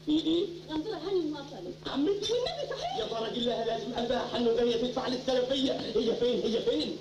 في ايه؟ غندورة هاني المصري عمتي والنبي صحيح يا فرج الله لازم قلبها حنو جايه تدفع للسلفيه هي فين هي فين؟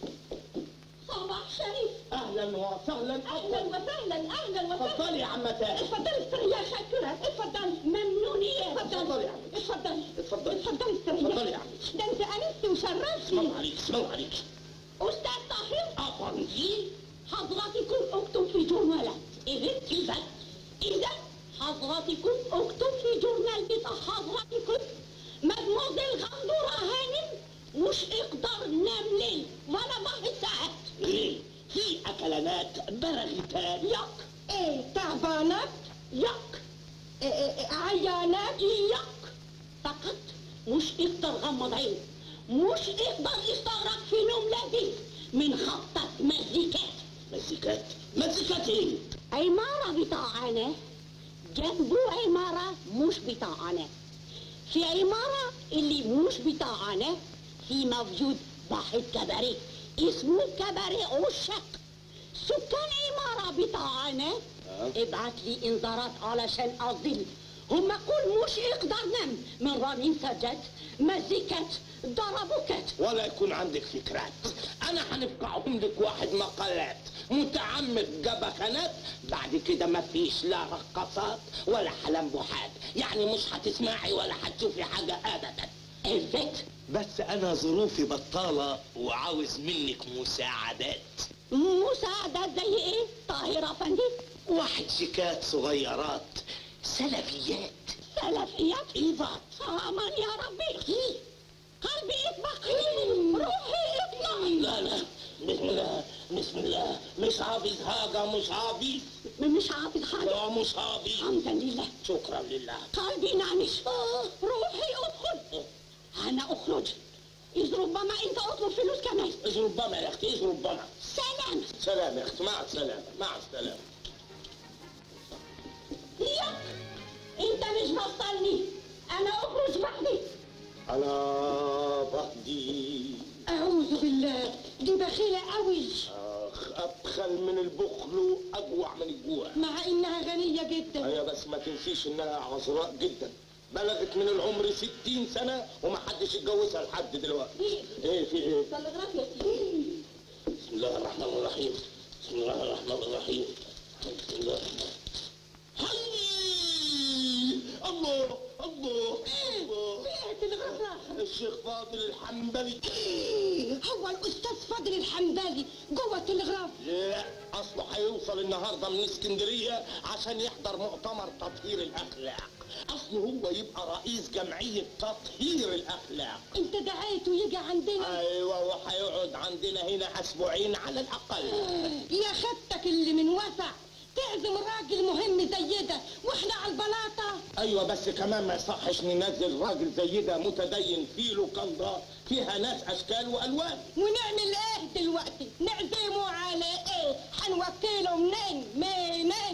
صباح شريف اهلا وسهلا اهلا وسهلا اهلا وسهلا اتفضلي يا عمتاه اتفضلي استري يا شاكرة اتفضلي ممنونية اتفضلي يا عم. اتفضلي اتفضلي. اتفضلي استري اتفضلي يا عم. ده انت انست وشرفتني اسمعوا عليك اسمعوا عليك استاذ طاهر افندي حضراتكم اكتب في جورنالات اذا اذا اذا حضراتكم اكتب في جورنال بتاع حضراتكم مدموزيل غندورة هانم مش اقدر نام ليل ولا واحد ساعات ليه؟ في اكلانات بلغتان يك ايه تعبانات يك إيه إيه إيه عيانات يك فقط مش اقدر غمض عين مش اقدر استغرق في نوم لذيذ من خطة مزيكات مزيكات مزيكات ايه؟ عمارة بتاعنا جنبه عمارة مش بتاعنا في عمارة اللي مش بتاعنا في موجود واحد كباريه اسمه كباريه عشاق سكان عمارة بتاعنا آه. ابعت لي انذارات علشان اضل هم كل مش اقدر نم من رنين سجد مزيكات ضربوكات ولا يكون عندك فكرات انا هنفقعهم لك واحد مقالات متعمد جبخانات بعد كده ما فيش لا رقصات ولا حلمبوحات يعني مش هتسمعي ولا هتشوفي حاجة ابدا الفت بس انا ظروفي بطالة وعاوز منك مساعدات مساعدات زي ايه طاهرة فندي واحد شيكات صغيرات سلفيات سلفيات ايضا امان يا ربي قلبي يطبخ روحي اطلع لا لا بسم الله بسم الله مش حافظ حاجة مش حافظ مش عارف حاجة لا مش حافظ حمدا لله شكرا لله قلبي نعنش روحي ادخل انا اخرج اذ ربما انت اطلب فلوس كمان ايش ربما يا اختي ايش ربما سلام سلام يا اختي مع السلامة مع السلامة يك انت مش بطلني انا اخرج وحدي انا بهدي اعوذ بالله دي بخيلة قوي اخ ابخل من البخل واجوع من الجوع مع انها غنية جدا هي بس ما تنسيش انها عذراء جدا بلغت من العمر ستين سنة ومحدش اتجوزها لحد دلوقتي ايه في ايه تلغراف يا سيدي بسم الله الرحمن الرحيم بسم الله الرحمن الرحيم بسم الله الرحمن حي الله الله الله ايه تلغراف الشيخ فاضل الحنبلي هو الاستاذ فاضل الحنبلي جوه التلغراف لا اصله هيوصل النهارده من اسكندريه عشان يحضر مؤتمر تطهير الاخلاق اصله هو يبقى رئيس جمعيه تطهير الاخلاق انت دعيته يجي عندنا ايوه وهيقعد عندنا هنا اسبوعين على الاقل يا خدتك اللي من وسع تعزم راجل مهم زي ده واحنا على البلاطه ايوه بس كمان ما يصحش ننزل راجل زي ده متدين فيه لوكاندا فيها ناس اشكال والوان ونعمل ايه دلوقتي نعزمه على ايه هنوكله منين منين